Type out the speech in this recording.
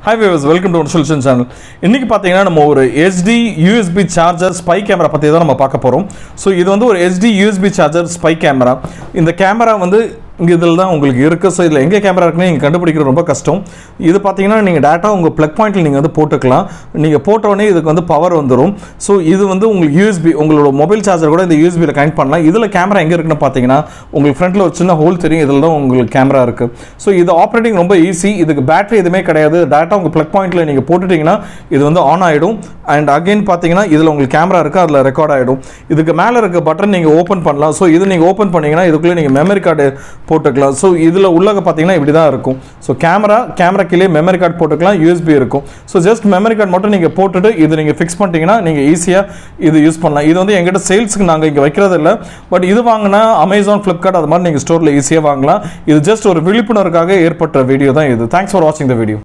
hi viewers welcome to one solution channel இன்னைக்கு பார்த்தீங்கன்னா நம்ம ஒரு HD USB charger spy camera பற்றி தான் நம்ம பார்க்க போகிறோம் ஸோ இது வந்து ஒரு HD USB charger spy camera இந்த கேமரா வந்து இங்கே இதில் தான் உங்களுக்கு இருக்குது ஸோ இதில் எங்கே கேமரா இருக்குன்னு நீங்கள் கண்டுபிடிக்கிறது ரொம்ப கஷ்டம் இது பார்த்தீங்கன்னா நீங்கள் டேட்டா உங்கள் ப்ளக் பாயிண்ட்டில் நீங்கள் வந்து போட்டுக்கலாம் நீங்கள் போட்டோடனே இதுக்கு வந்து பவர் வந்துடும் ஸோ இது வந்து உங்களுக்கு யூஎஸ்பி உங்களோட மொபைல் சார்ஜர் கூட இந்த யூஎஸ்பியில் கனெக்ட் பண்ணலாம் இதில் கேமரா எங்கே இருக்குன்னு பார்த்தீங்கன்னா உங்களுக்கு ஃப்ரண்ட்டில் ஒரு சின்ன ஹோல் தெரியும் இதில் தான் உங்களுக்கு கேமரா இருக்குது ஸோ இது ஆப்ரேட்டிங் ரொம்ப ஈஸி இதுக்கு பேட்டரி எதுவுமே கிடையாது டேட்டா உங்கள் ப்ளக் பாயிண்ட்டில் நீங்கள் போட்டுட்டிங்கன்னா இது வந்து ஆன் ஆகிடும் அண்ட் அகைன் பார்த்தீங்கன்னா இதில் உங்களுக்கு கேமரா இருக்குது அதில் ரெக்கார்ட் ஆகிடும் இதுக்கு மேலே இருக்க பட்டன் நீங்கள் ஓப்பன் பண்ணலாம் ஸோ இது நீங்கள் ஓப்பன் பண்ணீங்கன்னா இதுக்குள்ளே நீங்கள் மெமரி கார்டு போட்டுக்கலாம் ஸோ இதில் உள்ளக பார்த்தீங்கன்னா இப்படி தான் இருக்கும் ஸோ கேமரா கேமரா கீழே மெமரி கார்டு போட்டுக்கலாம் யூஎஸ்பி இருக்கும் ஸோ ஜஸ்ட் மெமரி கார்டு மட்டும் நீங்கள் போட்டுட்டு இது நீங்கள் ஃபிக்ஸ் பண்ணிட்டீங்கன்னா நீங்கள் ஈஸியாக இது யூஸ் பண்ணலாம் இது வந்து எங்கிட்ட சேல்ஸுக்கு நாங்கள் இங்கே வைக்கிறது இல்லை பட் இது வாங்கினா அமேசான் ஃப்ளிப்கார்ட் அது மாதிரி நீங்கள் ஸ்டோரில் ஈஸியாக வாங்கலாம் இது ஜஸ்ட் ஒரு விழிப்புணர்வுக்காக ஏற்பட்ட வீடியோ தான் இது தேங்க்ஸ் ஃபார் வாட்சிங் த வீடியோ